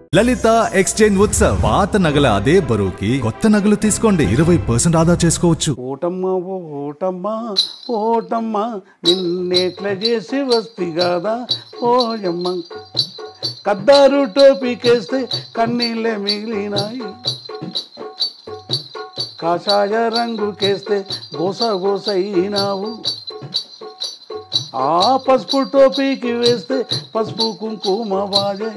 లలిత exchange Utsav పాత నగల అదే బరువుకి కొత్త నగలు తీసుకోండి ఇరవై పర్సెంట్ ఆదా చేసుకోవచ్చు ఓటమ్మ ఓ ఓటమ్మ ఓటమ్మ నిన్నెట్ల చేసి వస్తి కదా ఓయమ్మ కద్దారు టోపీకేస్తే కన్నీళ్ళే మిగిలినాయి కాషాయ రంగుకేస్తే గోస గోస అయినావు ఆ పసుపు టోపీకి వేస్తే పసుపు కుంకుమ బాజే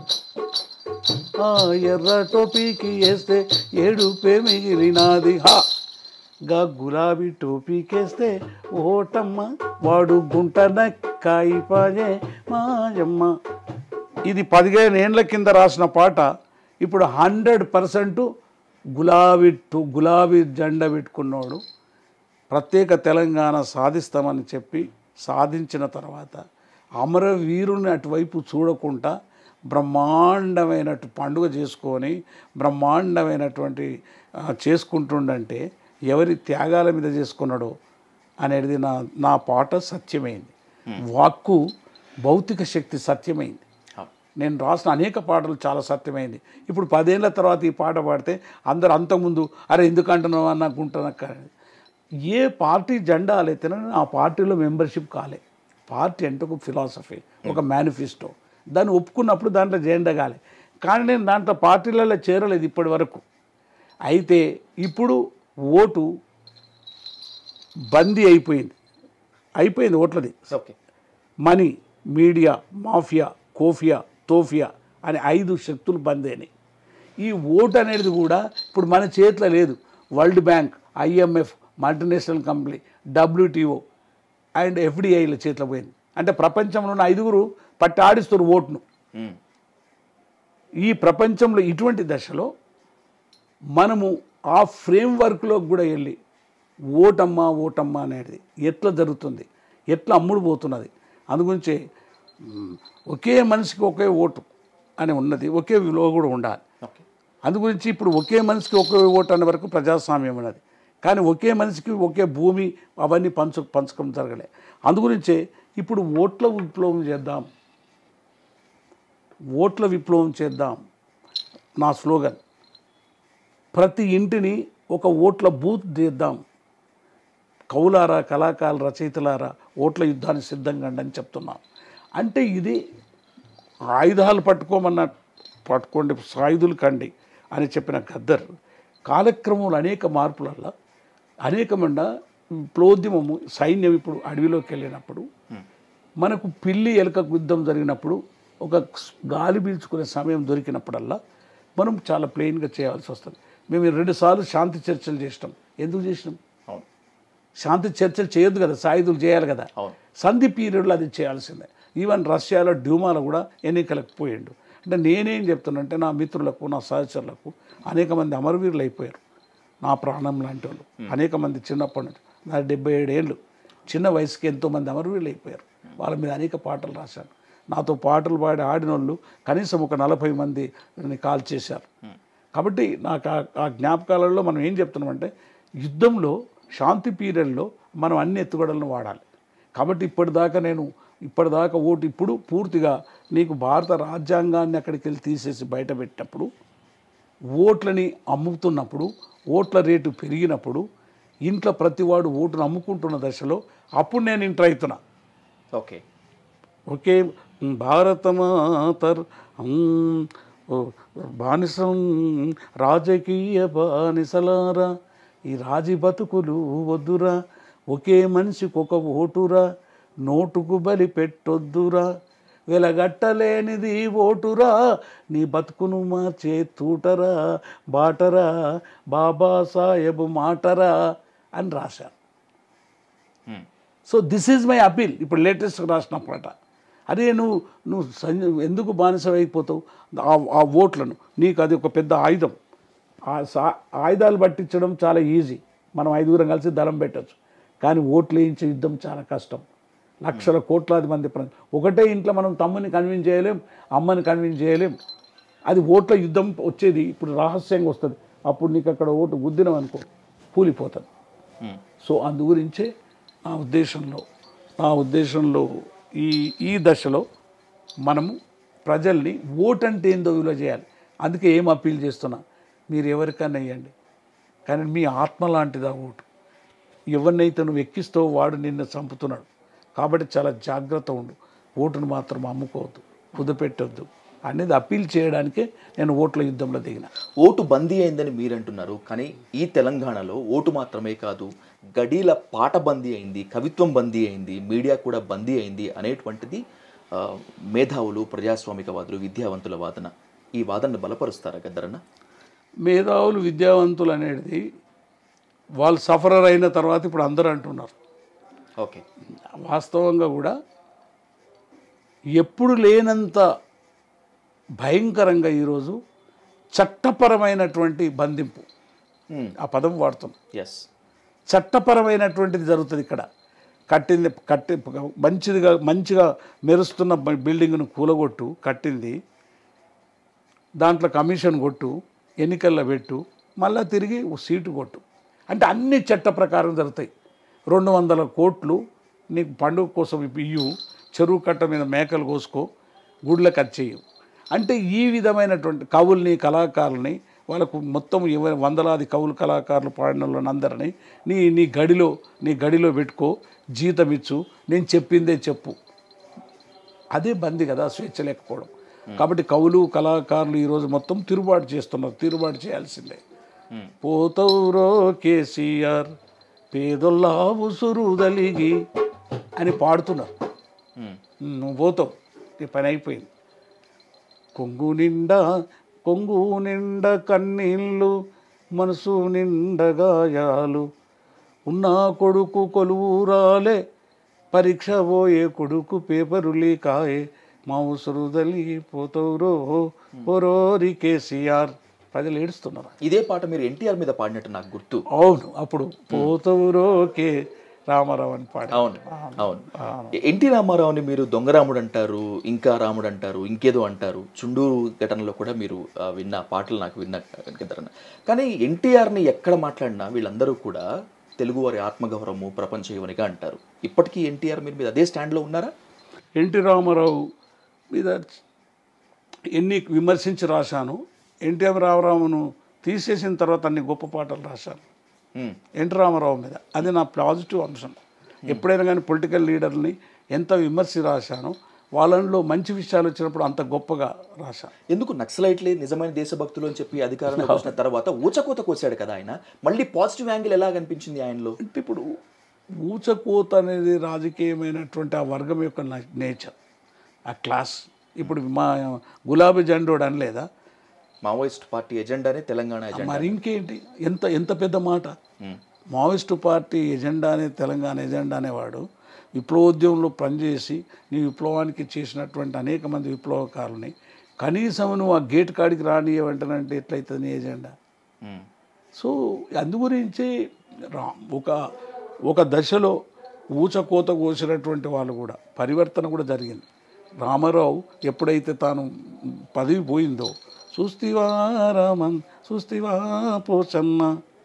ఆ ఎర్ర టోపీకి వేస్తే ఏడుపే మిగిలినాది హా గా గులాబీ టోపీకేస్తే ఓటమ్మ వాడు గుంట నక్కాయి పాజే మాయమ్మ ఇది పదిహేను ఏండ్ల కింద రాసిన పాట ఇప్పుడు హండ్రెడ్ పర్సెంట్ గులాబీ టు గులాబీ జెండా పెట్టుకున్నాడు ప్రత్యేక తెలంగాణ సాధిస్తామని చెప్పి సాధించిన తర్వాత అమరవీరుని అటువైపు చూడకుండా బ్రహ్మాండమైనటు పండుగ చేసుకొని బ్రహ్మాండమైనటువంటి ఆ, చేసుకుంటుండంటే ఎవరి త్యాగాల మీద చేసుకున్నాడో అనేది నా నా పాట సత్యమైంది వాక్కు భౌతిక శక్తి సత్యమైంది నేను రాసిన అనేక పాటలు చాలా సత్యమైంది ఇప్పుడు పదేళ్ల తర్వాత ఈ పాట పాడితే అందరు అంతకుముందు అరే ఎందుకు అంటున్నావు అని అనుకుంటున్నాక ఏ పార్టీ జెండా అయితేనే ఆ పార్టీలో మెంబర్షిప్ కాలే పార్టీ అంటే ఒక ఫిలాసఫీ ఒక మేనిఫెస్టో దాన్ని ఒప్పుకున్నప్పుడు దాంట్లో జెండా కాలే కానీ నేను దాంట్లో పార్టీలలో చేరలేదు ఇప్పటి వరకు అయితే ఇప్పుడు ఓటు బందీ అయిపోయింది అయిపోయింది ఓట్లది ఓకే మనీ మీడియా మాఫియా కోఫియా తోఫియా అనే ఐదు శక్తులు బందేనాయి ఈ ఓటు అనేది కూడా ఇప్పుడు మన చేతిలో లేదు world bank IMF multinational company WTO and ఎఫ్డిఐల చేతిలో పోయింది అంటే ప్రపంచంలో ఉన్న ఐదుగురు పట్టి ఆడిస్తారు ఓటును ఈ ప్రపంచంలో ఇటువంటి దశలో మనము ఆ ఫ్రేమ్వర్క్లోకి కూడా వెళ్ళి ఓటమ్మా ఓటమ్మా అనేది ఎట్లా జరుగుతుంది ఎట్లా అమ్ముడు పోతున్నది అందుగురించి మ్, ఒకే మనిషికి ఒకే ఓటు అని ఉన్నది ఒకే విలువ కూడా ఉండాలి ఓకే అందుగురించి ఇప్పుడు ఒకే మనిషికి ఒకే ఓటు అనే వరకు ప్రజాస్వామ్యం ఉన్నది కానీ ఒకే మనిషికి ఒకే భూమి అవన్నీ పంచు పంచకం జరగలే అందుగురించే ఇప్పుడు ఓట్ల విప్లవం చేద్దాం ఓట్ల విప్లవం చేద్దాం నా స్లోగన్ ప్రతి ఇంటిని ఒక ఓట్ల బూత్ చేద్దాం కవులారా కళాకారుల రచయితలారా ఓట్ల యుద్ధానికి సిద్ధంగా అండి అని చెప్తున్నాం అంటే ఇది ఆయుధాలు పట్టుకోమన్న పట్టుకోండి సాయుధులు కండి అని చెప్పిన గద్దర్ కాలక్రమంలో అనేక మార్పులల్లో అనేకమైన విప్లవోద్యమము సైన్యం ఇప్పుడు అడవిలోకి వెళ్ళినప్పుడు మనకు పిల్లి ఎలుక యుద్ధం జరిగినప్పుడు ఒక గాలి పీల్చుకునే సమయం దొరికినప్పుడల్లా మనం చాలా ప్లెయిన్గా చేయాల్సి వస్తుంది మేము ఈ రెండుసార్లు శాంతి చర్చలు చేసినాం ఎందుకు చేసినాం అవును శాంతి చర్చలు చేయొద్దు కదా సాయుధులు చేయాలి కదా అవును. సంధి పీరియడ్లో అది చేయాల్సిందే ఈవెన్ రష్యాలో డ్యూమాలో కూడా ఎన్నికలకు పోయిండు అంటే నేనేం చెప్తున్నంటే నా మిత్రులకు నా సహచరులకు అనేక మంది అమరవీరులు అయిపోయారు నా ప్రాణం లాంటి వాళ్ళు అనేక మంది చిన్నప్పటి నుంచి నా డెబ్బై ఏడేళ్ళు చిన్న వయసుకి ఎంతోమంది అమరవీరులు అయిపోయారు వాళ్ళ మీద అనేక పాటలు రాశాను నాతో పాటలు పాడి ఆడిన వాళ్ళు కనీసం ఒక నలభై మంది కాల్ చేశారు కాబట్టి నాకు ఆ- ఆ జ్ఞాపకాలలో మనం ఏం చెప్తున్నామంటే యుద్ధంలో శాంతి పీరియడ్లో మనం అన్ని ఎత్తుగడలను వాడాలి కాబట్టి ఇప్పటిదాకా నేను ఇప్పటిదాకా ఓటు ఇప్పుడు పూర్తిగా నీకు భారత రాజ్యాంగాన్ని అక్కడికి వెళ్ళి తీసేసి బయట పెట్టినప్పుడు ఓట్లని అమ్ముతున్నప్పుడు ఓట్ల రేటు పెరిగినప్పుడు ఇంట్లో ప్రతివాడు ఓటును అమ్ముకుంటున్న దశలో అప్పుడు నేను ఇంటర్ అవుతున్నా ఓకే ఒకే భారతమాతర్ ఉమ్, ఓ, బానిసం రాజకీయ బానిసలారా ఈ రాజీ బతుకులు వద్దురా ఒకే మనిషికి ఒక ఓటురా నోటుకు బలి పెట్టొద్దురా వెలగట్టలేనిది ఓటురా నీ బతుకును మార్చే తూటరా బాటరా బాబా సాహెబ్ మాటరా అని రాశారు so this is my appeal ఇప్పుడు లేటెస్ట్ రాసిన పాట అదే నువ్వు నువ్వు సంజ ఎందుకు బానిస అయిపోతావు ఆ- ఆ ఓట్లను నీకు అది ఒక పెద్ద ఆయుధం ఆ సా- ఆయుధాలు పట్టించడం చాలా ఈజీ మనం ఐదుగురం కలిసి దళం పెట్టచ్చు కానీ ఓట్లు వేయించే యుద్ధం చాలా కష్టం లక్షల కోట్లాది మంది ప్ర- ఒకటే ఇంట్లో మనం తమ్ముని కన్విన్స్ చేయలేం అమ్మని కన్విన్స్ చేయలేం అది ఓట్ల యుద్ధం వచ్చేది ఇప్పుడు రహస్యంగా వస్తుంది అప్పుడు నీకు అక్కడ ఓటు గుద్దినం అనుకో కూలిపోతుంది సో అందు గురించే నా ఉద్దేశంలో నా ఉద్దేశంలో ఈ ఈ దశలో మనము ప్రజల్ని ఓటు అంటే ఏందో విలువ చేయాలి అందుకే ఏం అప్పీల్ చేస్తున్నా మీరు ఎవరికైనా వేయండి కానీ మీ ఆత్మ లాంటిదా ఓటు ఎవరినైతే నువ్వు ఎక్కిస్తావో వాడు నిన్ను చంపుతున్నాడు కాబట్టి చాలా జాగ్రత్త ఉండు ఓటును మాత్రం అమ్ముకోవద్దు కుదపెట్టొద్దు అనేది అప్పీల్ చేయడానికే నేను ఓట్ల యుద్ధంలో దిగిన ఓటు బందీ అయిందని మీరు అంటున్నారు కానీ ఈ తెలంగాణలో ఓటు మాత్రమే కాదు గడీల పాట బందీ అయింది కవిత్వం బందీ అయింది మీడియా కూడా బందీ అయింది అనేటువంటిది ఆ, మేధావులు ప్రజాస్వామికవాదులు విద్యావంతుల వాదన ఈ వాదనను బలపరుస్తారా గద్దరన్న మేధావులు విద్యావంతులు అనేది వాళ్ళు సఫరర్ అయిన తర్వాత ఇప్పుడు అందరూ అంటున్నారు ఓకే వాస్తవంగా కూడా ఎప్పుడు లేనంత భయంకరంగా ఈరోజు చట్టపరమైనటువంటి బంధింపు ఆ పదం వాడుతున్నాం ఎస్ చట్టపరమైనటువంటిది జరుగుతుంది ఇక్కడ కట్టింది కట్టి మంచిదిగా మంచిగా మెరుస్తున్న బ- బిల్డింగ్ను కూలగొట్టు కట్టింది దాంట్లో కమిషన్ కొట్టు ఎన్నికల్లో పెట్టు మళ్ళా తిరిగి ఓ సీటు కొట్టు అంటే అన్ని చట్ట ప్రకారం జరుగుతాయి రెండు వందల కోట్లు నీకు పండుగ కోసం ఇయ్యు చెరువు కట్ట మీద మేకలు కోసుకో గుడ్లకు వచ్చేయు అంటే ఈ విధమైనటువంటి కవుల్ని కళాకారుల్ని వాళ్ళకు మొత్తం ఎవ వందలాది కవులు కళాకారులు పాడిన వాళ్ళని అందరినీ నీ నీ గడిలో నీ గడిలో పెట్టుకో జీతం ఇచ్చు నేను చెప్పిందే చెప్పు అదే బంది కదా స్వేచ్ఛ లేకపోవడం కాబట్టి కవులు కళాకారులు ఈరోజు మొత్తం తిరుగుబాటు చేస్తున్నారు తిరుగుబాటు చేయాల్సిందే పోతవురో కేసీఆర్ పేదొల్లా ఉసురుదలిగి అని పాడుతున్నారు నువ్వు పోతావు నీ పని అయిపోయింది కొంగు నిండా కొంగు నిండా కన్నీళ్ళు మనసు నిండా గాయాలు ఉన్న కొడుకు కొలువురాలే పరీక్ష పోయే కొడుకు పేపరు లీకాయే మా ఉసురుదలి పోతవురో ఓరోరి కేసీఆర్ ప్రజలు ఏడుస్తున్నారు ఇదే పాట మీరు ఎన్టీఆర్ మీద పాడినట్టు నాకు గుర్తు అవును అప్పుడు పోతవురో కే రామారావు అని పాడు అవును అవును ఎన్టీ రామారావుని మీరు దొంగరాముడు అంటారు ఇంకా రాముడు అంటారు ఇంకేదో అంటారు చుండూరు ఘటనలో కూడా మీరు ఆ, విన్న పాటలు నాకు విన్న గద్దరన్న కానీ ఎన్టీఆర్ని ఎక్కడ మాట్లాడినా వీళ్ళందరూ కూడా తెలుగువారి ఆత్మగౌరవము ప్రపంచ యువనిగా అంటారు ఇప్పటికీ ఎన్టీఆర్ మీరు మీద అదే స్టాండ్లో ఉన్నారా ఎన్టీ రామారావు మీద ఎన్ని విమర్శించి రాశాను ఎన్టీఆర్ రామారావును తీసేసిన తర్వాత అన్ని గొప్ప పాటలు రాశాను ఉమ్, ఎన్టీ రామారావు మీద అది నా పాజిటివ్ అంశం ఎప్పుడైనా కానీ పొలిటికల్ లీడర్ని ఎంత విమర్శ రాశానో వాళ్ళలో మంచి విషయాలు వచ్చినప్పుడు అంత గొప్పగా రాశాను ఎందుకు నక్సలైట్లే నిజమైన దేశభక్తులు అని చెప్పి అధికారంలోకి వచ్చిన తర్వాత ఊచకోత కోసాడు కదా ఆయన మళ్ళీ పాజిటివ్ యాంగిల్ ఎలా కనిపించింది ఆయనలో అంటే ఇప్పుడు ఊచకోత అనేది రాజకీయమైనటువంటి ఆ వర్గం యొక్క నేచర్ ఆ క్లాస్ ఇప్పుడు మా గులాబీ జెండోడు అనలేదా మావోయిస్ట్ పార్టీ ఎజెండానే తెలంగాణ ఎజెండా మరి ఇంకేంటి ఎంత ఎంత పెద్ద మాట మావోయిస్టు పార్టీ ఎజెండా అనే తెలంగాణ ఎజెండా అనేవాడు విప్లవోద్యమంలో పనిచేసి నీ విప్లవానికి చేసినటువంటి అనేక మంది విప్లవకారులని కనీసం నువ్వు ఆ గేట్ కాడికి రానియవంటానంటే ఎట్లయితుంది నీ ఎజెండా ఉమ్, సో అందుగురించి రా ఒక ఒక దశలో ఊచకోత కోసినటువంటి వాళ్ళు కూడా పరివర్తన కూడా జరిగింది రామారావు ఎప్పుడైతే తాను పదవి పోయిందో చూస్తివా రామన్ చూస్తివా పోచన్న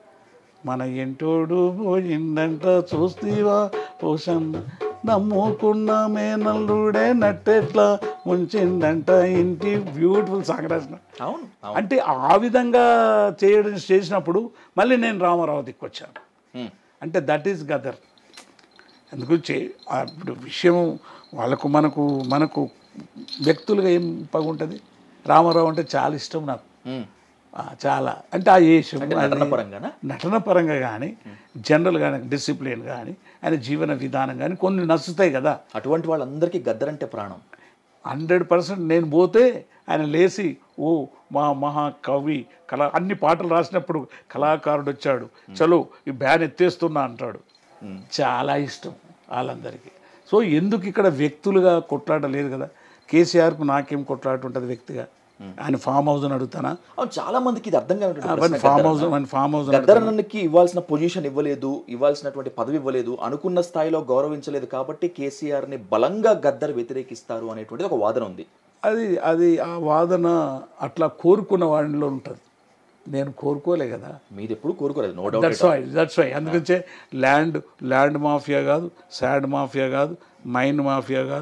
మన ఎంటోడు పోయిందంట చూస్తివా పోషన్న నమ్ముకున్న మేనల్లుడే నట్టెట్లా ముంచిందంట ఇంటి బ్యూటిఫుల్ సాంగ్ రాసిన అవును అవును అంటే ఆ విధంగా చేయడం చేసినప్పుడు మళ్ళీ నేను రామారావు దిక్కొచ్చాను ఉమ్, అంటే దట్ ఈస్ గదర్ అందుకు చే ఆ ఇప్పుడు విషయం వాళ్ళకు మనకు మనకు వ్యక్తులుగా ఏం పగుంటుంది రామారావు అంటే చాలా ఇష్టం నాకు ఉమ్. ఆ, చాలా అంటే ఆ ఏషం అంటే నటన పరంగానా నటన పరంగా కానీ జనరల్ కానీ డిసిప్లిన్ కానీ ఆయన జీవన విధానం కానీ కొన్ని నచ్చుతాయి కదా అటువంటి వాళ్ళందరికీ గద్దరంటే ప్రాణం హండ్రెడ్ పర్సెంట్ నేను పోతే ఆయన లేచి ఓ మా మహాకవి కళా అన్ని పాటలు రాసినప్పుడు కళాకారుడు వచ్చాడు చలో ఈ బ్యాన్ ఎత్తేస్తున్నా అంటాడు చాలా ఇష్టం వాళ్ళందరికీ సో ఎందుకు ఇక్కడ వ్యక్తులుగా కొట్లాట లేదు కదా కేసీఆర్కు నాకేం కొట్లాట ఉంటుంది వ్యక్తిగా ఆయన ఫామ్ హౌస్ అని అడుగుతానా అవును చాలా మందికి ఇది అర్థం కానటువంటి అవన్నీ ప్రశ్న ఫామ్ గద్దరన్న. హౌస్ మన ఫామ్ హౌస్ గద్దరన్నకి ఇవ్వాల్సిన పొజిషన్ ఇవ్వలేదు ఇవ్వాల్సినటువంటి పదవి ఇవ్వలేదు అనుకున్న స్థాయిలో గౌరవించలేదు కాబట్టి కేసీఆర్ ని బలంగా గద్దర్ వ్యతిరేకిస్తారు అనేటువంటిది ఒక వాదన ఉంది అది అది ఆ వాదన అట్లా కోరుకున్న వాడిలో ఉంటుంది నేను కోరుకోలే కదా మీరు ఎప్పుడు కోరుకోలేదు no doubt that's why that's why అందుకంచే ల్యాండ్ ల్యాండ్ మాఫియా కాదు శాండ్ మాఫియా కాదు మైన్ మాఫియా కాదు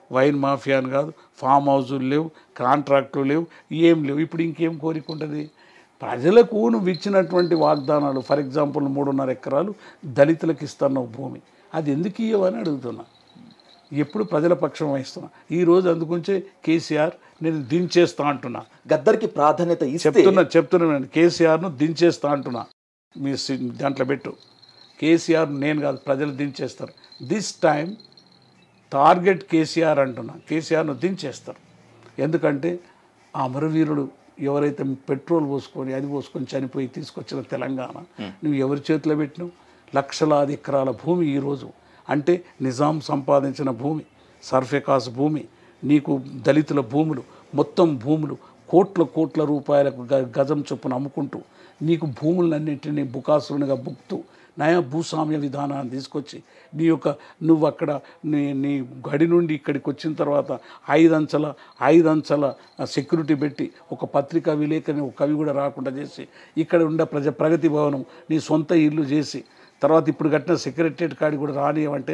వైన్ మాఫియా అని కాదు ఫామ్ హౌజులు లేవు కాంట్రాక్టులు లేవు ఏం లేవు ఇప్పుడు ఇంకేం కోరిక ఉంటుంది ప్రజలకు నువ్వు ఇచ్చినటువంటి వాగ్దానాలు ఫర్ ఎగ్జాంపుల్ మూడున్నర ఎకరాలు దళితులకు ఇస్తున్న భూమి అది ఎందుకు ఇవ్వని అడుగుతున్నా ఎప్పుడు ప్రజల పక్షం వహిస్తున్నా ఈ రోజు అందుకుంచే కేసీఆర్ నేను దించేస్తా అంటున్నా గద్దర్కి ప్రాధాన్యత ఇస్తే చెప్తున్నా చెప్తున్నా కేసీఆర్ను దించేస్తా అంటున్నా మీ సి- దాంట్లో పెట్టు కేసీఆర్ నేను కాదు ప్రజలు దించేస్తారు దిస్ టైం టార్గెట్ కేసీఆర్ అంటున్నా కేసీఆర్ను దించేస్తారు ఎందుకంటే ఆ అమరవీరుడు ఎవరైతే పెట్రోల్ పోసుకొని అది పోసుకొని చనిపోయి తీసుకొచ్చిన తెలంగాణ నువ్వు ఎవరి చేతిలో పెట్టినావు లక్షలాది ఎకరాల భూమి ఈరోజు అంటే నిజాం సంపాదించిన భూమి సర్ఫెకాస్ భూమి నీకు దళితుల భూములు మొత్తం భూములు కోట్ల కోట్ల రూపాయలకు గ- గజం చొప్పున అమ్ముకుంటూ నీకు భూములన్నింటినీ బుకాసులునిగా బుక్తూ నయా భూస్వామ్య విధానాన్ని తీసుకొచ్చి నీ యొక్క నువ్వు అక్కడ నీ నీ గడి నుండి ఇక్కడికి వచ్చిన తర్వాత ఐదంచెల ఐదంచెల సెక్యూరిటీ పెట్టి ఒక పత్రికా విలేకరిని ఒక కవి కూడా రాకుండా చేసి ఇక్కడ ఉండే ప్రజ ప్రగతి భవనం నీ సొంత ఇల్లు చేసి తర్వాత ఇప్పుడు కట్టిన సెక్రటరియట్ కాడి కూడా రానియమంటే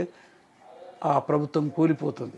ఆ ప్రభుత్వం కూలిపోతుంది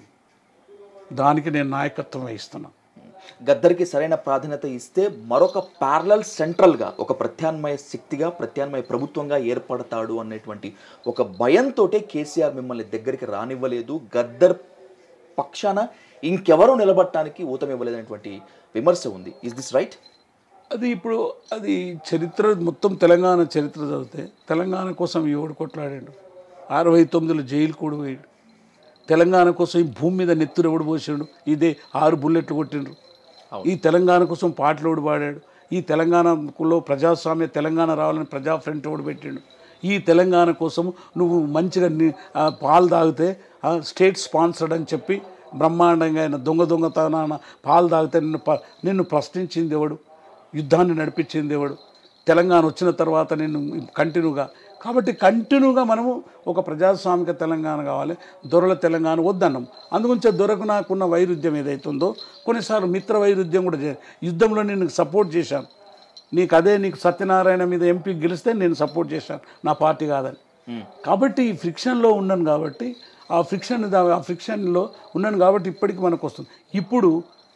దానికి నేను నాయకత్వం వహిస్తున్నా గద్దర్కి సరైన ప్రాధాన్యత ఇస్తే మరొక ప్యారలల్ సెంట్రల్గా ఒక ప్రత్యామ్నాయ శక్తిగా ప్రత్యామ్నాయ ప్రభుత్వంగా ఏర్పడతాడు అనేటువంటి ఒక భయంతోటే కేసీఆర్ మిమ్మల్ని దగ్గరికి రానివ్వలేదు గద్దర్ పక్షాన ఇంకెవరూ నిలబడటానికి ఊతమివ్వలేదనేటువంటి విమర్శ ఉంది ఇస్ దిస్ రైట్ అది ఇప్పుడు అది చరిత్ర మొత్తం తెలంగాణ చరిత్ర చదివితే తెలంగాణ కోసం ఎవడు కొట్లాడాడు అరవై తొమ్మిదిలో జైలు కూడా పోయాడు తెలంగాణ కోసం ఈ భూమి మీద నెత్తురు ఎవడు పోసాడు ఇదే ఆరు బుల్లెట్లు కొట్టిండ్రు ఈ తెలంగాణ కోసం పాటలు ఎవడు పాడాడు ఈ తెలంగాణలో ప్రజాస్వామ్య తెలంగాణ రావాలని ప్రజా ఫ్రంట్ ఎవడు పెట్టిండు ఈ తెలంగాణ కోసం నువ్వు మంచిగా ని- ఆ, పాలు తాగితే ఆ, స్టేట్ స్పాన్సర్డ్ అని చెప్పి బ్రహ్మాండంగా ఆయన దొంగ దొంగతనాన పాలు తాగితే నిన్ను ప నిన్ను ప్రశ్నించింది ఎవడు యుద్ధాన్ని నడిపించింది ఎవడు తెలంగాణ వచ్చిన తర్వాత నేను కంటిన్యూగా కాబట్టి కంటిన్యూగా మనము ఒక ప్రజాస్వామిక తెలంగాణ కావాలి దొరల తెలంగాణ వద్దన్నాం అందుగురించి దొరకు నాకున్న వైరుధ్యం ఏదైతుందో కొన్నిసార్లు మిత్ర వైరుధ్యం కూడా చే యుద్ధంలో నేను సపోర్ట్ చేశాను నీకు అదే నీకు సత్యనారాయణ మీద ఎంపీ గెలిస్తే నేను సపోర్ట్ చేశాను నా పార్టీ కాదని కాబట్టి ఈ ఫ్రిక్షన్లో ఉన్నాను కాబట్టి ఆ ఫ్రిక్షన్ ఆ ఫ్రిక్షన్లో ఉన్నాను కాబట్టి ఇప్పటికి మనకు వస్తుంది ఇప్పుడు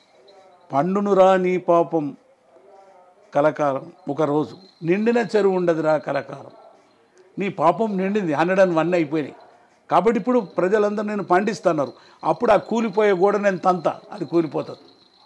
పండును రా నీ పాపం కలకాలం ఒక రోజు నిండిన చెరువు ఉండదురా కలకాలం నీ పాపం నిండింది హండ్రెడ్ అండ్ వన్ అయిపోయినాయి కాబట్టి ఇప్పుడు ప్రజలందరూ నేను పండిస్తున్నారు అప్పుడు ఆ కూలిపోయే గోడ నేను తంత అది కూలిపోతుంది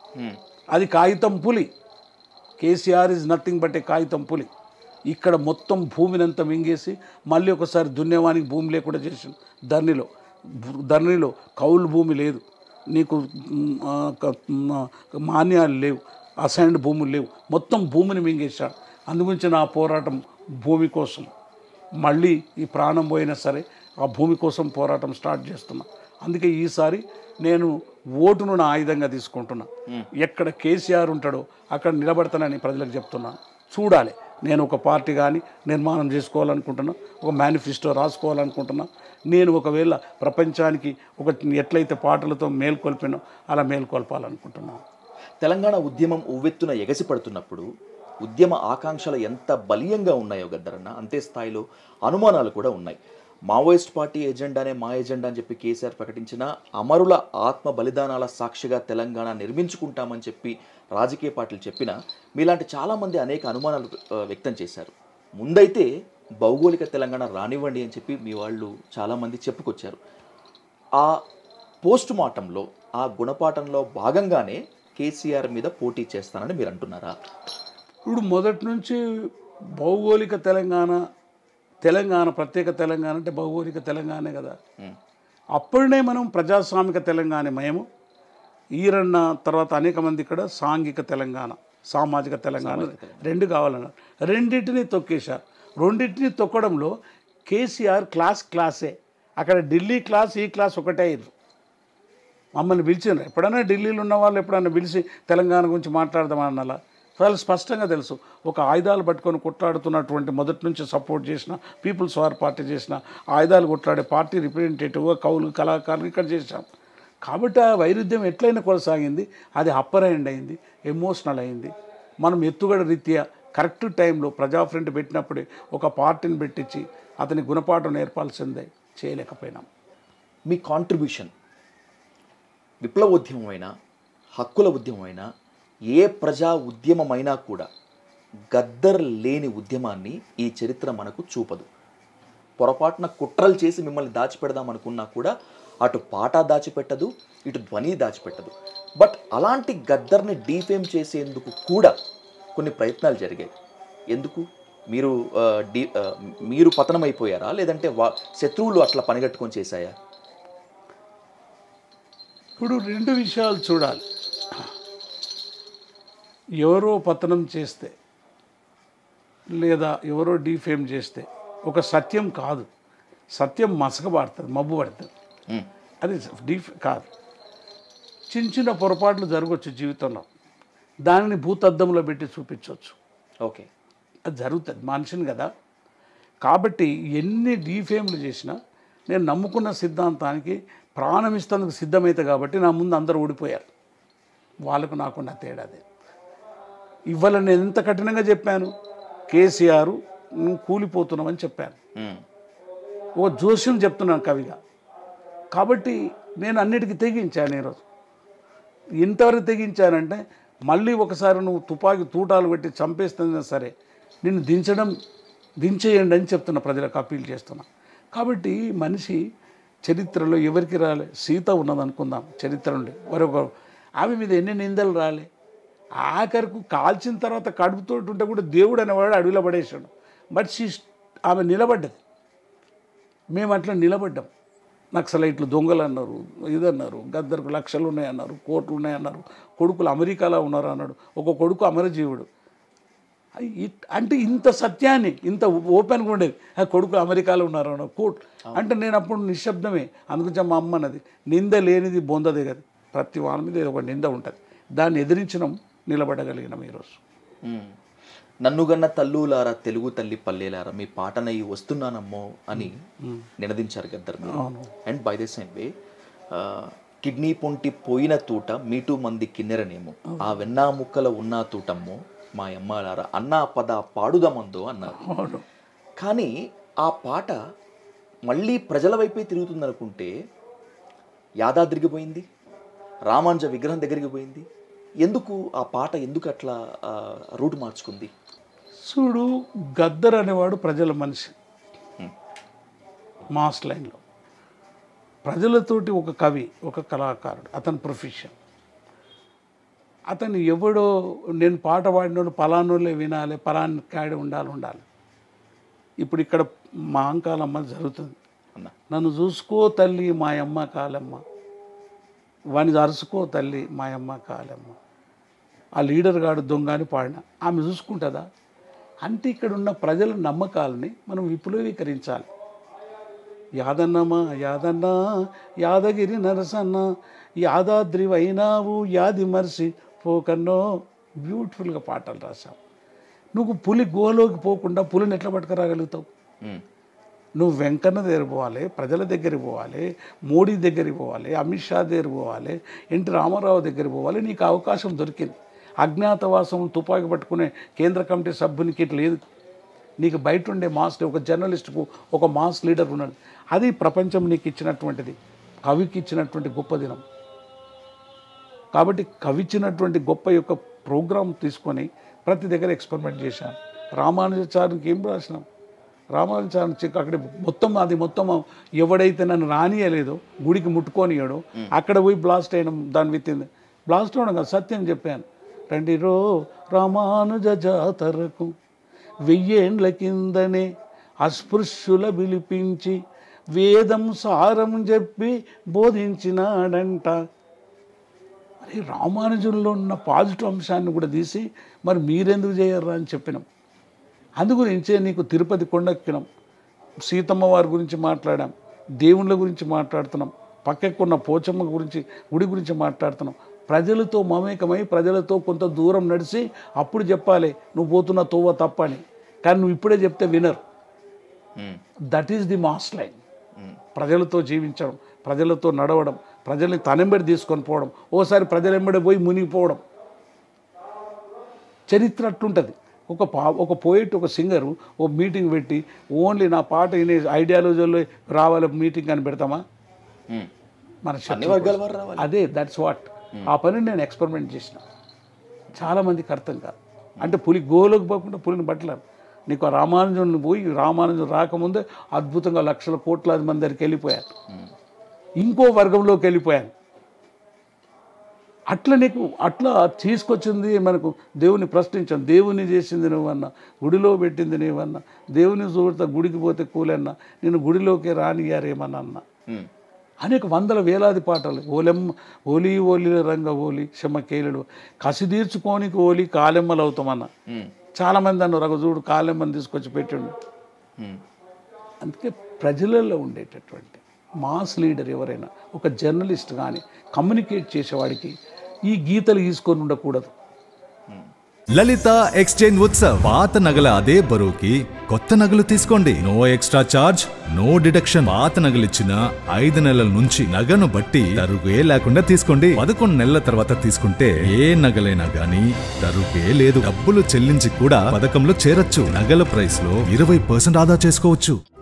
అది కాగితం పులి KCR is nothing but a కాగితం పులి ఇక్కడ మొత్తం భూమినంతా మింగేసి మళ్ళీ ఒకసారి దున్నేవానికి భూమి లేకుండా చేసిండు ధరణిలో భూ- ధరణిలో కౌలు భూమి లేదు నీకు మ్, ఆ, క- మ్, ఆ, మాన్యాలు లేవు అసైన్డ్ భూములు లేవు మొత్తం భూమిని మింగేశాడు అందుగురించి నా పోరాటం భూమి కోసం మళ్ళీ ఈ ప్రాణం పోయినా సరే ఆ భూమి కోసం పోరాటం స్టార్ట్ చేస్తున్నా అందుకే ఈసారి నేను ఓటును నా ఆయుధంగా తీసుకుంటున్నా ఎక్కడ కేసీఆర్ ఉంటాడో అక్కడ నిలబడతానని ప్రజలకు చెప్తున్నాను చూడాలి నేను ఒక పార్టీ కానీ నిర్మాణం చేసుకోవాలనుకుంటున్నా ఒక మేనిఫెస్టో రాసుకోవాలనుకుంటున్నా నేను ఒకవేళ ప్రపంచానికి ఒక ఎట్లయితే పాటలతో మేల్కొల్పినో అలా మేల్కొల్పాలనుకుంటున్నాను తెలంగాణ ఉద్యమం ఉవ్వెత్తున ఎగసిపడుతున్నప్పుడు ఉద్యమ ఆకాంక్షలు ఎంత బలీయంగా ఉన్నాయో గద్దరన్న అంతే స్థాయిలో అనుమానాలు కూడా ఉన్నాయి మావోయిస్ట్ పార్టీ ఎజెండానే మా ఎజెండా అని చెప్పి కేసీఆర్ ప్రకటించిన అమరుల ఆత్మ బలిదానాల సాక్షిగా తెలంగాణ నిర్మించుకుంటామని చెప్పి రాజకీయ పార్టీలు చెప్పినా మీలాంటి చాలామంది అనేక అనుమానాలు ఆ, వ్యక్తం చేశారు ముందైతే భౌగోళిక తెలంగాణ రానివ్వండి అని చెప్పి మీ వాళ్ళు చాలామంది చెప్పుకొచ్చారు ఆ పోస్ట్ మార్టంలో ఆ గుణపాఠంలో భాగంగానే కేసీఆర్ మీద పోటీ చేస్తానని మీరు అంటున్నారా ఇప్పుడు మొదటి నుంచి భౌగోళిక తెలంగాణ తెలంగాణ ప్రత్యేక తెలంగాణ అంటే భౌగోళిక తెలంగాణే కదా అప్పుడే మనం ప్రజాస్వామిక తెలంగాణ మేము ఈరన్న తర్వాత అనేక మంది ఇక్కడ సాంఘిక తెలంగాణ సామాజిక తెలంగాణ రెండు కావాలన్నారు రెండింటిని తొక్కేశారు రెండింటిని తొక్కడంలో కేసీఆర్ క్లాస్ క్లాసే అక్కడ ఢిల్లీ క్లాస్ ఈ క్లాస్ ఒకటే అయ్యారు మమ్మల్ని పిలిచినారు ఎప్పుడైనా ఢిల్లీలో ఉన్న వాళ్ళు ఎప్పుడైనా పిలిచి తెలంగాణ గురించి మాట్లాడదామన్నలా వాళ్ళు స్పష్టంగా తెలుసు ఒక ఆయుధాలు పట్టుకొని కొట్లాడుతున్నటువంటి మొదటి నుంచి సపోర్ట్ చేసిన పీపుల్స్ వార్ పార్టీ చేసిన ఆయుధాలు కొట్లాడే పార్టీ రిప్రజెంటేటివ్గా కవులు కళాకారులు ఇక్కడ చేశాం కాబట్టి ఆ వైరుధ్యం ఎట్లయినా కొనసాగింది అది అప్పర్ హ్యాండ్ అయింది ఎమోషనల్ అయింది మనం ఎత్తుగడ రీత్యా కరెక్ట్ టైంలో ప్రజా ఫ్రంట్ పెట్టినప్పుడే ఒక పార్టీని పెట్టించి అతని గుణపాఠం నేర్పాల్సిందే చేయలేకపోయినాం మీ కాంట్రిబ్యూషన్ విప్లవోద్యమమైనా హక్కుల ఉద్యమమైనా ఏ ప్రజా ఉద్యమమైనా కూడా గద్దర్ లేని ఉద్యమాన్ని ఈ చరిత్ర మనకు చూపదు పొరపాటున కుట్రలు చేసి మిమ్మల్ని దాచిపెడదాం అనుకున్నా కూడా అటు పాట దాచిపెట్టదు ఇటు ధ్వని దాచిపెట్టదు బట్ అలాంటి గద్దర్ని డీఫేమ్ చేసేందుకు కూడా కొన్ని ప్రయత్నాలు జరిగాయి ఎందుకు మీరు ఆ, డీ ఆ, మీరు పతనమైపోయారా లేదంటే వా శత్రువులు అట్లా పనిగట్టుకొని చేశాయా ఇప్పుడు రెండు విషయాలు చూడాలి ఎవరో పతనం చేస్తే లేదా ఎవరో డీఫేమ్ చేస్తే ఒక సత్యం కాదు సత్యం మసకబడుతుంది మబ్బు పడుతుంది ఉమ్, అది డీఫ్ కాదు చిన్న చిన్న పొరపాట్లు జరగవచ్చు జీవితంలో దానిని భూతద్దంలో పెట్టి చూపించవచ్చు ఓకే అది జరుగుతుంది మనిషిని కదా కాబట్టి ఎన్ని డీఫేమ్లు చేసినా నేను నమ్ముకున్న సిద్ధాంతానికి ప్రాణం ఇస్తేందుకు సిద్ధమైతే కాబట్టి నా ముందు అందరూ ఓడిపోయారు వాళ్ళకు నాకున్న తేడాది ఇవాళ నేను ఎంత కఠినంగా చెప్పాను కేసీఆర్ నువ్వు కూలిపోతున్నామని చెప్పాను ఉమ్, ఓ జోస్యం చెప్తున్నాను కవిగా కాబట్టి నేను అన్నిటికీ తెగించాను ఈరోజు ఇంతవరకు తెగించానంటే మళ్ళీ ఒకసారి నువ్వు తుపాకీ తూటాలు పెట్టి చంపేస్తున్నా సరే నిన్ను దించడం దించేయండి అని చెప్తున్నా ప్రజలకు అప్పీల్ చేస్తున్నా కాబట్టి మనిషి చరిత్రలో ఎవరికి రాలే సీత ఉన్నదనుకుందాం చరిత్ర నుండి మరొక ఆమె మీద ఎన్ని నిందలు రాలే ఆఖరికి కాల్చిన తర్వాత కడుపుతోటి ఉంటే కూడా దేవుడు అనేవాడు అడవిలో పడేసాడు బట్ షీ ఆమె నిలబడ్డది మేము అట్లా నిలబడ్డాం నక్సలైట్లు దొంగలు అన్నారు ఇదన్నారు గద్దరికి లక్షలు ఉన్నాయన్నారు కోట్లు ఉన్నాయన్నారు కొడుకులు అమెరికాలో ఉన్నారు అన్నాడు ఒక కొడుకు అమరజీవుడు అయ్ ఇట్- అంటే ఇంత సత్యాన్ని ఇంత ఓపెన్గా ఉండేది ఆ కొడుకు అమెరికాలో ఉన్నారు అన్నాడు కోట్ అంటే నేను అప్పుడు నిశ్శబ్దమే అందుకొచ్చా మా అమ్మ అన్నది నింద లేనిది బొందదే కదా ప్రతి వాళ్ళ మీద ఏదో ఒక నింద ఉంటుంది దాన్ని ఎదిరించడం నిలబడగలిగినాం ఈరోజు ఉమ్. నన్నుగన్న తల్లులారా తెలుగు తల్లి పల్లెలారా మీ పాటనై వస్తున్నానమ్మో అని నినదించారు గద్దర్ మీరు అవును. And by the same way kidney పొంటి పోయిన తూట మీటూ మంది కిన్నెరనేమో ఆ వెన్నా ముక్కల ఉన్నా తూటమ్మో మా అమ్మాలారా అన్నా పద పాడుదమందో అన్నారు అవును కానీ ఆ పాట మళ్ళీ ప్రజల వైపే తిరుగుతుందనుకుంటే యాదాద్రికి పోయింది రామాంజ విగ్రహం దగ్గరికి పోయింది ఎందుకు ఆ పాట ఎందుకు అట్లా ఆ, రూట్ మార్చుకుంది చూడు గద్దర్ అనేవాడు ప్రజల మనిషి మాస్ లైన్లో ప్రజలతోటి ఒక కవి ఒక కళాకారుడు అతని ప్రొఫెషన్ అతను ఎవడో నేను పాట పాడినోడు పలానోళ్ళే వినాలి పలాని కాడి ఉండాలి ఉండాలి ఇప్పుడు ఇక్కడ మా అంకాలమ్మ జరుగుతుంది అన్న నన్ను చూసుకో తల్లి మా అమ్మ కాలమ్మ వాడిని అరుసుకో తల్లి మా అమ్మ కాలమ్మ ఆ లీడర్ గాడు దొంగ అని పాడిన ఆమె చూసుకుంటుందా అంటే ఇక్కడ ఉన్న ప్రజల నమ్మకాలని మనం విప్లవీకరించాలి యాదన్నమా యాదన్న యాదగిరి నరసన్న యాదాద్రి వైనావు యాది మర్సి పోకన్నో బ్యూటిఫుల్గా పాటలు రాశావు నువ్వు పులి గోలోకి పోకుండా పులిని ఎట్లా పట్టుకురాగలుగుతావు ఉమ్, నువ్వు వెంకన్న దగ్గర పోవాలి ప్రజల దగ్గరికి పోవాలి మోడీ దగ్గరికి పోవాలి అమిత్ షా దగ్గర పోవాలి ఎన్టీ రామారావు దగ్గర పోవాలి నీకు అవకాశం దొరికింది అజ్ఞాతవాసం తుపాకీ పట్టుకునే కేంద్ర కమిటీ సభ్యునికి ఇట్లా లేదు నీకు బయట ఉండే మాస్ ఒక జర్నలిస్ట్కు ఒక మాస్ లీడర్ ఉన్నాడు అది ప్రపంచం నీకు ఇచ్చినటువంటిది కవికి ఇచ్చినటువంటి గొప్ప దినం కాబట్టి కవి ఇచ్చినటువంటి గొప్ప యొక్క ప్రోగ్రాం తీసుకొని ప్రతి దగ్గర ఎక్స్పెరిమెంట్ చేశాను రామానుజాచార్యునికి ఏం రాసినాం రామానుజాచార్య చెక్ అక్కడ మొత్తం అది మొత్తం ఎవడైతే నన్ను రానియలేదో గుడికి ముట్టుకోనియడో అక్కడ పోయి బ్లాస్ట్ అయిన దాని విత్తింది బ్లాస్ట్ అవడం కాదు సత్యం చెప్పాను రండి రో రామానుజ జాతరకు వెయ్యేండ్ల కిందనే అస్పృశ్యుల పిలిపించి వేదం సారం చెప్పి బోధించినాడంట మరి రామానుజంలో ఉన్న పాజిటివ్ అంశాన్ని కూడా తీసి మరి మీరెందుకు చేయరు అని చెప్పినాం అందుగురించే నీకు తిరుపతి కొండెక్కినాం సీతమ్మ వారి గురించి మాట్లాడాం దేవుళ్ళ గురించి మాట్లాడుతున్నాం పక్కకున్న పోచమ్మ గురించి గుడి గురించి మాట్లాడుతున్నాం ప్రజలతో మమేకమై ప్రజలతో కొంత దూరం నడిచి అప్పుడు చెప్పాలి నువ్వు పోతున్న తోవ తప్పని కానీ నువ్వు ఇప్పుడే చెప్తే వినరు um, that is the mass line um, ప్రజలతో జీవించడం ప్రజలతో నడవడం ప్రజల్ని తనెంబడి తీసుకొని పోవడం ఓసారి ప్రజలెంబడి పోయి మునిగిపోవడం చరిత్ర అట్లుంటుంది ఒక పా ఒక పోయిట్ ఒక సింగరు ఓ మీటింగ్ పెట్టి ఓన్లీ నా పాట వినే ఐడియాలజీలో రావాలి మీటింగ్ అని పెడతామా ఉమ్, మన అన్ని శత్రువు వర్గాల వారు రావాలి అదే దట్స్ వాట్ ఆ పని నేను ఎక్స్పెరిమెంట్ చేసిన చాలా మందికి అర్థం కాదు అంటే పులి గోలోకి పోకుండా పులిని పట్టలేరు నీకు ఆ రామానుజన్ పోయి రామానుజన్ రాకముందే అద్భుతంగా లక్షల కోట్లాది మంది దగ్గరికి వెళ్ళిపోయాను ఇంకో వర్గంలోకి వెళ్ళిపోయాను అట్లా నీకు అట్లా తీసుకొచ్చింది మనకు దేవుని ప్రశ్నించాం దేవుని చేసింది నువ్వన్నా గుడిలో పెట్టింది నువ్వన్నా దేవుని చూడతా గుడికి పోతే కూలన్నా నేను గుడిలోకి రానియారేమన్నా అన్నా ఉమ్. అనేక వందల వేలాది పాటలు ఓలెమ్మ ఓలి ఓలి రంగ ఓలి శమ కేలుడు కసి తీర్చుకోనికి ఓలి కాలెమ్మలు అవుతామన్న ఉమ్. చాలా మంది అన్నారు ఒక చూడు కాలెమ్మని తీసుకొచ్చి పెట్టిండు ఉమ్. అందుకే ప్రజలలో ఉండేటటువంటి మాస్ లీడర్ ఎవరైనా ఒక జర్నలిస్ట్ కానీ కమ్యూనికేట్ చేసేవాడికి ఈ గీతలు తీసుకొని ఉండకూడదు లలిత ఎక్స్చేంజ్ ఉత్సవ్ పాత నగల అదే బరువుకి కొత్త నగలు తీసుకోండి no extra charge no deduction పాత నగలిచ్చిన ఐదు నెలల నుంచి నగను బట్టి తరుగే లేకుండా తీసుకోండి పదకొండు నెలల తర్వాత తీసుకుంటే ఏ నగలైనా గానీ తరుగే లేదు డబ్బులు చెల్లించి కూడా పథకంలో చేరొచ్చు నగల ప్రైస్ లో ఇరవై పర్సెంట్ ఆదా చేసుకోవచ్చు